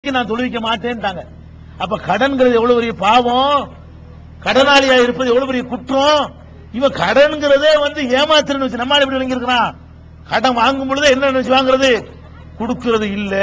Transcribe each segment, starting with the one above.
நான் தொழுவிக்க மாட்டேன்ட்டாங்க அப்ப கடன்கிறது எவ்வளவு பெரிய பாவம் கடனாளியா இருப்பது எவ்வளவு பெரிய குற்றம் இவன் கடன்கிறதே வந்து ஏமாத்துறன்னு வச்சு நம்மால எப்படி விளங்கியிருக்கிறான் கடன் வாங்கும் பொழுது என்ன நினைச்சு வாங்குறது கொடுக்கிறது இல்ல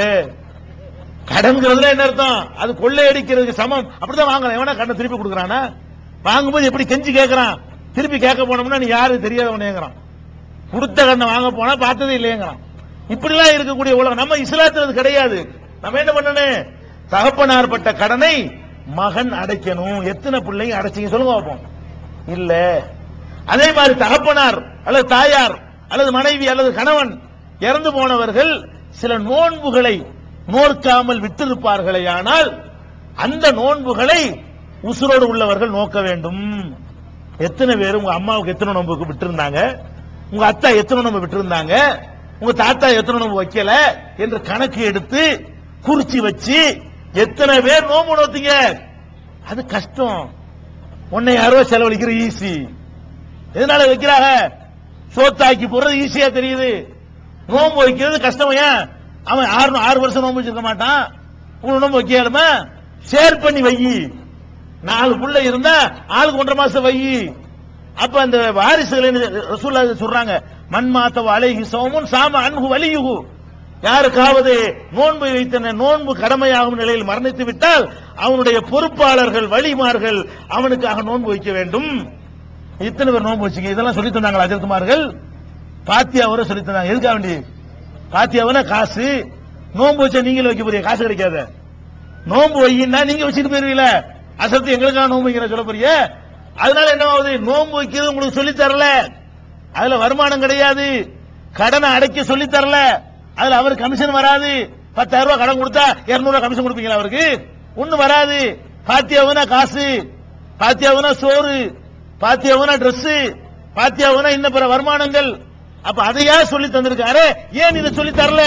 கடன்கிறதுல என்ன அர்த்தம் அது கொள்ளையடிக்கிறதுக்கு சமம் அப்படிதான் வாங்கலாம் எவனா கடன் திருப்பி கொடுக்கறானா வாங்கும்போது எப்படி கெஞ்சி கேட்கறான் திருப்பி கேட்க போனோம்னா நீ யாரு தெரியாதவனேங்கிறான் கொடுத்த கடனை வாங்க போனா பார்த்ததே இல்லையேங்கிறான் இப்படிலாம் இருக்கக்கூடிய உலகம் நம்ம இஸ்லாத்துல அது கிடையாது நம்ம என்ன பண்ணணும் தகப்பனார் பட்ட கடனை மகன் அடைக்கணும் எத்தனை பிள்ளைங்க அடைச்சிங்க சொல்லுங்க பார்ப்போம் இல்ல அதே மாதிரி தகப்பனார் அல்லது தாயார் அல்லது மனைவி அல்லது கணவன் இறந்து போனவர்கள் சில நோன்புகளை நோக்காமல் விட்டிருப்பார்களே ஆனால் அந்த நோன்புகளை உசுரோடு உள்ளவர்கள் நோக்க வேண்டும் எத்தனை பேர் உங்க அம்மாவுக்கு எத்தனை நோன்புக்கு விட்டிருந்தாங்க உங்க அத்தா எத்தனை நோன்பு விட்டிருந்தாங்க உங்க தாத்தா எத்தனை நோன்பு வைக்கல என்று கணக்கு எடுத்து குறிச்சு வச்சு எத்தனை பேர் நோன்பு நோத்தீங்க அது கஷ்டம் உன்னை யாரோ செலவழிக்கிற ஈஸி எதனால வைக்கிறாங்க சோத்தாக்கி போறது ஈஸியா தெரியுது நோன்பு வைக்கிறது கஷ்டம் ஏன் அவன் ஆறு ஆறு வருஷம் நோன்பு வச்சிருக்க மாட்டான் உங்களுக்கு நோன்பு வைக்கலுமா ஷேர் பண்ணி வை நாலு புள்ள இருந்தா ஆளுக்கு ஒன்றரை மாசம் வை அப்ப அந்த வாரிசுகள் என்ன ரசூல்லா சொல்றாங்க மண்மாத்த அலைஹி சோமுன் சாம அன்ஹு வலியுகு யாருக்காவது நோன்பு வைத்த நோன்பு கடமையாகும் நிலையில் மரணித்து விட்டால் அவனுடைய பொறுப்பாளர்கள் வழிமார்கள் அவனுக்காக நோன்பு வைக்க வேண்டும் இத்தனை பேர் நோன்பு வச்சுங்க இதெல்லாம் சொல்லி தந்தாங்களா அஜர்குமார்கள் பாத்தியாவரை சொல்லி தந்தாங்க எதுக்காக வேண்டி பாத்தியாவனா காசு நோன்பு வச்சா நீங்களும் வைக்க போறீங்க காசு கிடைக்காத நோன்பு வையின்னா நீங்க வச்சுட்டு போயிருவீல அசத்து எங்களுக்காக நோன்பு வைக்கிற சொல்ல போறிய அதனால என்ன ஆகுது நோன்பு வைக்கிறது உங்களுக்கு சொல்லி தரல அதுல வருமானம் கிடையாது கடனை அடைக்க சொல்லி தரல அதுல அவருக்கு கமிஷன் வராது பத்தாயிரம் ரூபாய் கடன் கொடுத்தா இருநூறு ரூபாய் கமிஷன் கொடுப்பீங்களா அவருக்கு ஒண்ணு வராது பாத்தியாவுனா காசு பாத்தியாவுனா சோறு பாத்தியாவுனா Dress பாத்தியாவுனா இன்ன பிற வருமானங்கள் அப்ப அதையா சொல்லி தந்திருக்காரு ஏன் இதை சொல்லி தரல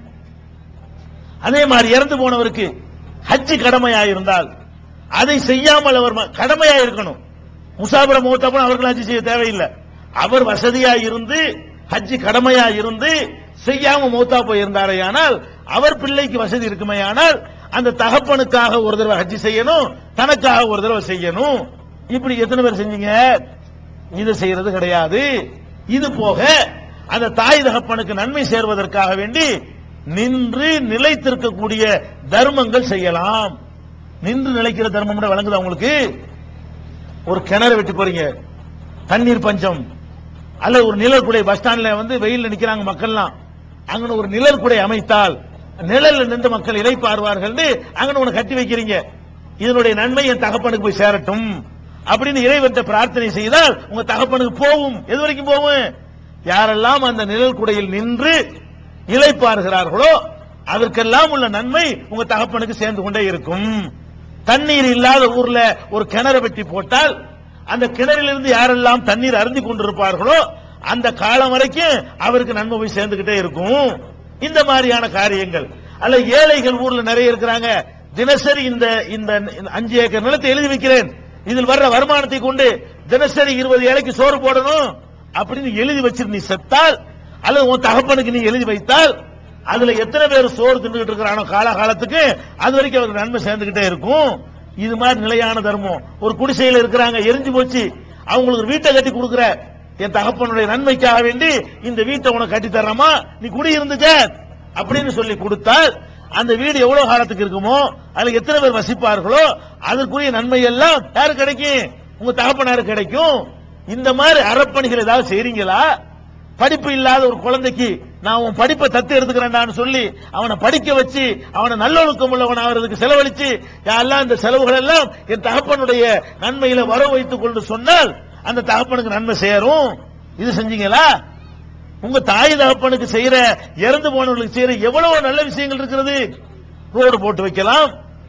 அதே மாதிரி இறந்து போனவருக்கு ஹஜ்ஜி கடமையா இருந்தால் அதை செய்யாமல் அவர் ம- கடமையா இருக்கணும் முசாபர மூத்தப்பன் அவர்கள் ஹஜ்ஜி செய்ய தேவையில்லை அவர் வசதியா இருந்து ஹஜ்ஜி கடமையா இருந்து செய்யாம மூத்தா போயிருந்தாரே ஆனால் அவர் பிள்ளைக்கு வசதி இருக்குமேயானால் அந்த தகப்பனுக்காக ஒரு தடவை ஹஜ்ஜி செய்யணும் தனக்காக ஒரு தடவை செய்யணும் இப்படி எத்தனை பேர் செஞ்சீங்க இது செய்யறது கிடையாது இது போக அந்த தாய் தகப்பனுக்கு நன்மை சேர்வதற்காக வேண்டி நின்று நிலைத்திருக்கக்கூடிய தர்மங்கள் செய்யலாம் நின்று நிலைக்கிற தர்மம் வழங்குதா உங்களுக்கு ஒரு கிணறு வெட்டி போறீங்க தண்ணீர் பஞ்சம் அல்லது ஒரு நிழற்குடை பஸ் ஸ்டாண்ட்ல வந்து வெயில்ல நிக்கிறாங்க மக்கள்லாம் அங்க ஒரு நிழற்குடை அமைத்தால் நிழல்ல நின்று மக்கள் இலைப்பாருவார்கள் அங்க ஒண்ணு கட்டி வைக்கிறீங்க இதனுடைய நன்மை என் தகப்பனுக்கு போய் சேரட்டும் அப்படின்னு இறைவன்ட்ட பிரார்த்தனை செய்தால் உங்க தகப்பனுக்கு போகும் எது வரைக்கும் போகும் யாரெல்லாம் அந்த நிழல் குடையில் நின்று இளைப்பாறுகிறார்களோ அதற்கெல்லாம் உள்ள நன்மை உங்க தகப்பனுக்கு சேர்ந்து கொண்டே இருக்கும் தண்ணீர் இல்லாத ஊர்ல ஒரு கிணறு வெட்டி போட்டால் அந்த கிணறிலிருந்து யாரெல்லாம் தண்ணீர் அருந்தி கொண்டிருப்பார்களோ அந்த காலம் வரைக்கும் அவருக்கு நன்மை போய் சேர்ந்துகிட்டே இருக்கும் இந்த மாதிரியான காரியங்கள் அல்ல ஏழைகள் ஊர்ல நிறைய இருக்கிறாங்க தினசரி இந்த இந்த இந்த அஞ்சு ஏக்கர் நிலத்தை எழுதி வைக்கிறேன் இதில் வர்ற வருமானத்தை கொண்டு தினசரி இருபது ஏழைக்கு சோறு போடணும் அப்படின்னு எழுதி வச்சிரு நீ செத்தால் அல்லது உன் தகப்பனுக்கு நீ எழுதி வைத்தால் அதுல எத்தனை பேர் சோறு தின்னுகிட்டு இருக்கிறானோ காலகாலத்துக்கு அது வரைக்கும் அவருக்கு நன்மை சேர்ந்துகிட்டே இருக்கும் இது மாதிரி நிலையான தர்மம் ஒரு குடிசையில இருக்கிறாங்க எரிஞ்சு போச்சு அவங்களுக்கு ஒரு வீட்டை கட்டி கொடுக்குற என் தகப்பனுடைய நன்மைக்காக வேண்டி இந்த வீட்டை உனக்கு கட்டி தர்றமா நீ குடி இருந்துக்க அப்படின்னு சொல்லி கொடுத்தால் அந்த வீடு எவ்வளவு காலத்துக்கு இருக்குமோ அதுல எத்தனை பேர் வசிப்பார்களோ அதற்குரிய நன்மை எல்லாம் யாரு கிடைக்கும் உங்க தகப்பனாரு கிடைக்கும் இந்த மாதிரி அறப்பணிகள் ஏதாவது செய்றீங்களா படிப்பு இல்லாத ஒரு குழந்தைக்கு நான் உன் படிப்பை தத்து எடுத்துக்கிறேன்டான்னு சொல்லி அவனை படிக்க வச்சு அவனை நல்லொழுக்கம் உள்ளவன் ஆகிறதுக்கு செலவழிச்சு யாரெல்லாம் இந்த செலவுகள் எல்லாம் என் தகப்பனுடைய நன்மையில வர வைத்துக் கொண்டு சொன்னால் அந்த தகப்பனுக்கு நன்மை சேரும் இது செஞ்சீங்களா உங்க தாய் தகப்பனுக்கு செய்யற இறந்து போனவர்களுக்கு செய்யற எவ்வளவு நல்ல விஷயங்கள் இருக்கிறது ரோடு போட்டு வைக்கலாம்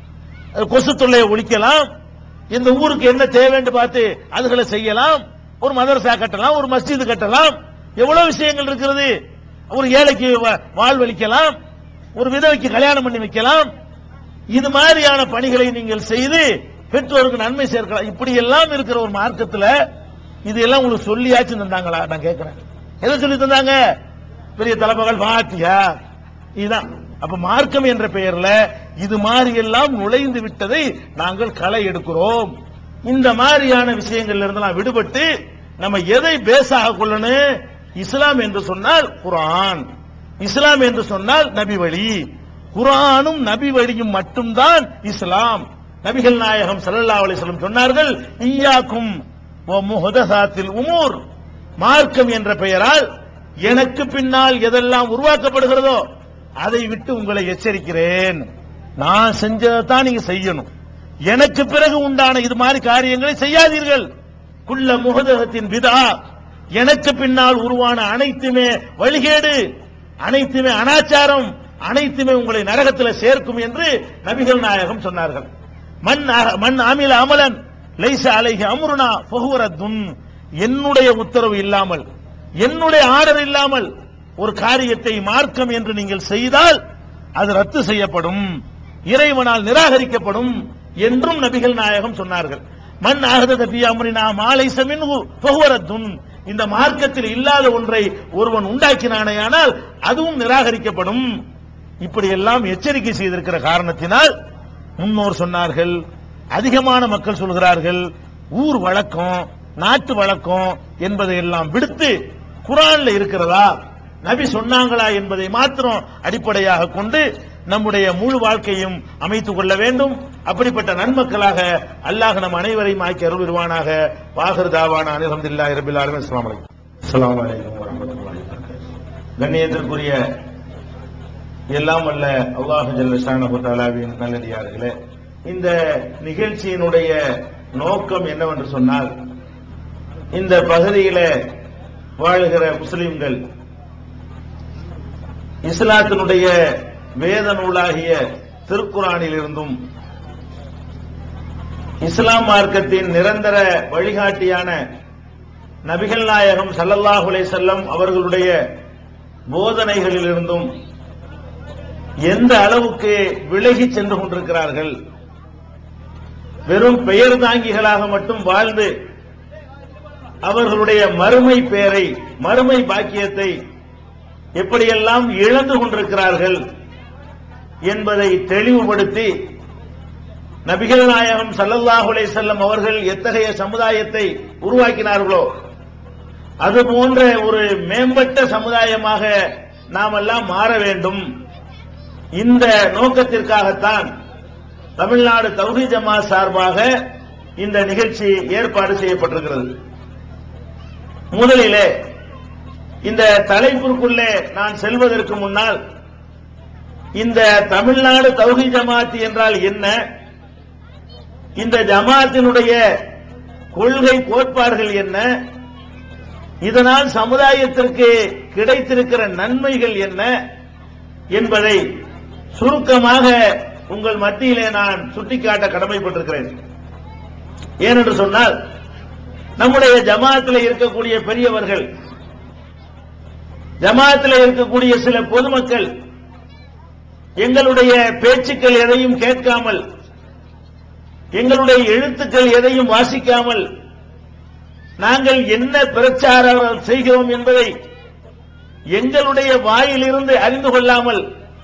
கொசு தொல்லையை ஒழிக்கலாம் இந்த ஊருக்கு என்ன தேவைன்னு பார்த்து அதுகளை செய்யலாம் ஒரு மதரசா கட்டலாம் ஒரு மஸ்ஜித் கட்டலாம் எவ்வளவு விஷயங்கள் இருக்கிறது ஒரு ஏழைக்கு வ- வாழ்வளிக்கலாம் ஒரு விதவைக்கு கல்யாணம் பண்ணி வைக்கலாம் இது மாதிரியான பணிகளை நீங்கள் செய்து பெற்றோருக்கு நன்மை சேர்க்கலாம் இப்படி எல்லாம் இருக்கிற ஒரு மார்க்கத்துல இது எல்லாம் உங்களுக்கு சொல்லியாச்சும் தந்தாங்களா நான் கேட்கிறேன் எதை சொல்லி தந்தாங்க பெரிய தலைமகள் வாத்தியா இதுதான் அப்ப மார்க்கம் என்ற பெயர்ல இது மாதிரி எல்லாம் நுழைந்து விட்டதை நாங்கள் களை எடுக்கிறோம் இந்த மாதிரியான விஷயங்கள்ல இருந்து நான் விடுபட்டு நம்ம எதை பேசாக கொள்ளணும் இஸ்லாம் என்று சொன்னால் குர்ஆன் இஸ்லாம் என்று சொன்னால் நபி வழி குர்ஆனும் நபி வழியும் மட்டும்தான் இஸ்லாம் நபிகள் நாயகம் ஸல்லல்லாஹு அலைஹி வஸல்லம் சொன்னார்கள் ஈயாக்கும் வ முஹதசாத்தில் உமூர் மார்க்கம் என்ற பெயரால் எனக்கு பின்னால் எதெல்லாம் உருவாக்கப்படுகிறதோ அதை விட்டு உங்களை எச்சரிக்கிறேன் நான் செஞ்சதான் நீங்க செய்யணும் எனக்கு பிறகு உண்டான இது மாதிரி காரியங்களை செய்யாதீர்கள் குள்ள முகதகத்தின் விதா எனக்கு பின்னால் உருவான அனைத்துமே வழிகேடு அனைத்துமே அனாச்சாரம் அனைத்துமே உங்களை நரகத்தில் சேர்க்கும் என்று நபிகள் நாயகம் சொன்னார்கள் மண் அ- மண் அமில அமலன் லைச அலைஹி அம்ருனா ஃபஹுவரத்துன் என்னுடைய உத்தரவு இல்லாமல் என்னுடைய ஆர்டர் இல்லாமல் ஒரு காரியத்தை மார்க்கம் என்று நீங்கள் செய்தால் அது ரத்து செய்யப்படும் இறைவனால் நிராகரிக்கப்படும் என்றும் நபிகள் நாயகம் சொன்னார்கள் மண் ஆகத பி அம்ரினா மாலை சமின் ஃபஹுவரத்துன் இந்த மார்க்கத்தில் இல்லாத ஒன்றை ஒருவன் உண்டாக்கினானேயானால் அதுவும் நிராகரிக்கப்படும் இப்படி எல்லாம் எச்சரிக்கை செய்திருக்கிற காரணத்தினால் முன்னோர் சொன்னார்கள் அதிகமான மக்கள் சொல்கிறார்கள் ஊர் வழக்கம் நாட்டு வழக்கம் என்பதை எல்லாம் விடுத்து குரான்ல இருக்கிறதா நபி சொன்னாங்களா என்பதை மாத்திரம் அடிப்படையாக கொண்டு நம்முடைய முழு வாழ்க்கையும் அமைத்துக் கொள்ள வேண்டும் அப்படிப்பட்ட நன்மக்களாக அல்லாஹ் நம் அனைவரையும் ஆக்கி அருள் வருவானாக வாகர் தாவான அனிலம்தில்லா இரபில் ஆலமின் அஸ்ஸலாமு அலைக்கும் அஸ்ஸலாமு அலைக்கும் வரஹ்மத்துல்லாஹி வபரகாத்துஹு கண்ணியத்திற்குரிய எல்லாம் வல்ல அல்லாஹ் ஜல்ல ஷானஹு தஆலாவின் நல்லடியார்களே இந்த நிகழ்ச்சியினுடைய நோக்கம் என்னவென்று சொன்னால் இந்த பகுதியில வாழுகிற முஸ்லிம்கள் இஸ்லாத்தினுடைய வேத நூலாகிய திருக்குறானில் இருந்தும் இஸ்லாம் மார்க்கத்தின் நிரந்தர வழிகாட்டியான நபிகள் நாயகம் ஸல்லல்லாஹு அலைஹி வஸல்லம் அவர்களுடைய போதனைகளிலிருந்தும் எந்த அளவுக்கு விலகி சென்று கொண்டிருக்கிறார்கள் வெறும் பெயர் தாங்கிகளாக மட்டும் வாழ்ந்து அவர்களுடைய மறுமை பெயரை மறுமை பாக்கியத்தை எப்படியெல்லாம் இழந்து கொண்டிருக்கிறார்கள் என்பதை தெளிவுபடுத்தி நபிகள் நாயகம் ஸல்லல்லாஹு அலைஹி வஸல்லம் அவர்கள் எத்தகைய சமுதாயத்தை உருவாக்கினார்களோ அது போன்ற ஒரு மேம்பட்ட சமுதாயமாக நாம் எல்லாம் மாற வேண்டும் இந்த நோக்கத்திற்காகத்தான் தமிழ்நாடு தௌஹி ஜமாத் சார்பாக இந்த நிகழ்ச்சி ஏற்பாடு செய்யப்பட்டிருக்கிறது முதலிலே இந்த தலைப்பிற்குள்ளே நான் செல்வதற்கு முன்னால் இந்த தமிழ்நாடு தௌஹி ஜமாத் என்றால் என்ன இந்த ஜமாத்தினுடைய கொள்கை கோட்பாடுகள் என்ன இதனால் சமுதாயத்திற்கு கிடைத்திருக்கிற நன்மைகள் என்ன என்பதை சுருக்கமாக உங்கள் மத்தியிலே நான் சுட்டிக்காட்ட கடமைப்பட்டிருக்கிறேன் ஏனென்று சொன்னால் நம்முடைய ஜமாத்தில் இருக்கக்கூடிய பெரியவர்கள் ஜமாத்தில் இருக்கக்கூடிய சில பொதுமக்கள் எங்களுடைய பேச்சுக்கள் எதையும் கேட்காமல் எங்களுடைய எழுத்துக்கள் எதையும் வாசிக்காமல் நாங்கள் என்ன பிரச்சாரம் செய்கிறோம் என்பதை எங்களுடைய வாயிலிருந்து அறிந்து கொள்ளாமல்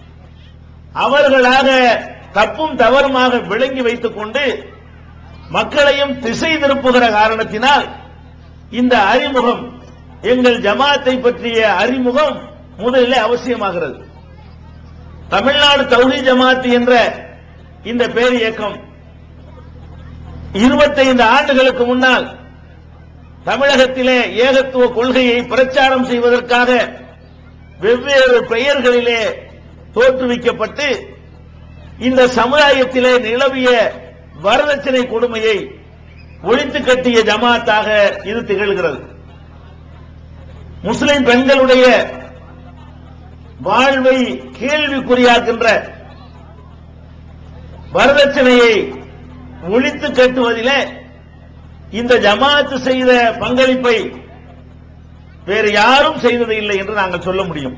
அவர்களாக தப்பும் தவறுமாக விளங்கி வைத்துக் கொண்டு மக்களையும் திசை திருப்புகிற காரணத்தினால் இந்த அறிமுகம் எங்கள் ஜமாத்தை பற்றிய அறிமுகம் முதலில் அவசியமாகிறது தமிழ்நாடு தௌஹி ஜமாத் என்ற இந்த பேர் இயக்கம் இருபத்தைந்து ஆண்டுகளுக்கு முன்னால் தமிழகத்திலே ஏகத்துவ கொள்கையை பிரச்சாரம் செய்வதற்காக வெவ்வேறு பெயர்களிலே தோற்றுவிக்கப்பட்டு இந்த சமுதாயத்திலே நிலவிய வரதட்சணை கொடுமையை ஒழித்து கட்டிய ஜமாத்தாக இது திகழ்கிறது முஸ்லிம் பெண்களுடைய வாழ்வை கேள்விக்குறியாக்கின்ற வரதட்சணையை ஒழித்து கட்டுவதிலே இந்த ஜமாத்து செய்த பங்களிப்பை வேறு யாரும் செய்தது இல்லை என்று நாங்கள் சொல்ல முடியும்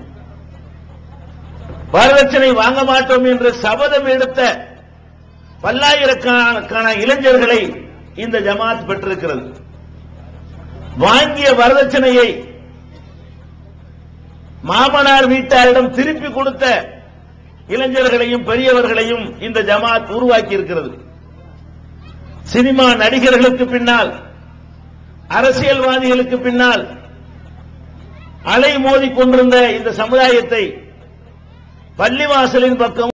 வரதட்சணை வாங்க மாட்டோம் என்று சபதம் எடுத்த பல்லாயிரக்கணக்கான இளைஞர்களை இந்த ஜமாத் பெற்றிருக்கிறது வாங்கிய வரதட்சணையை மாமனார் வீட்டாரிடம் திருப்பி கொடுத்த இளைஞர்களையும் பெரியவர்களையும் இந்த ஜமாத் உருவாக்கி இருக்கிறது சினிமா நடிகர்களுக்கு பின்னால் அரசியல்வாதிகளுக்கு பின்னால் அலை மோதி கொண்டிருந்த இந்த சமுதாயத்தை பள்ளிவாசலின் பக்கம்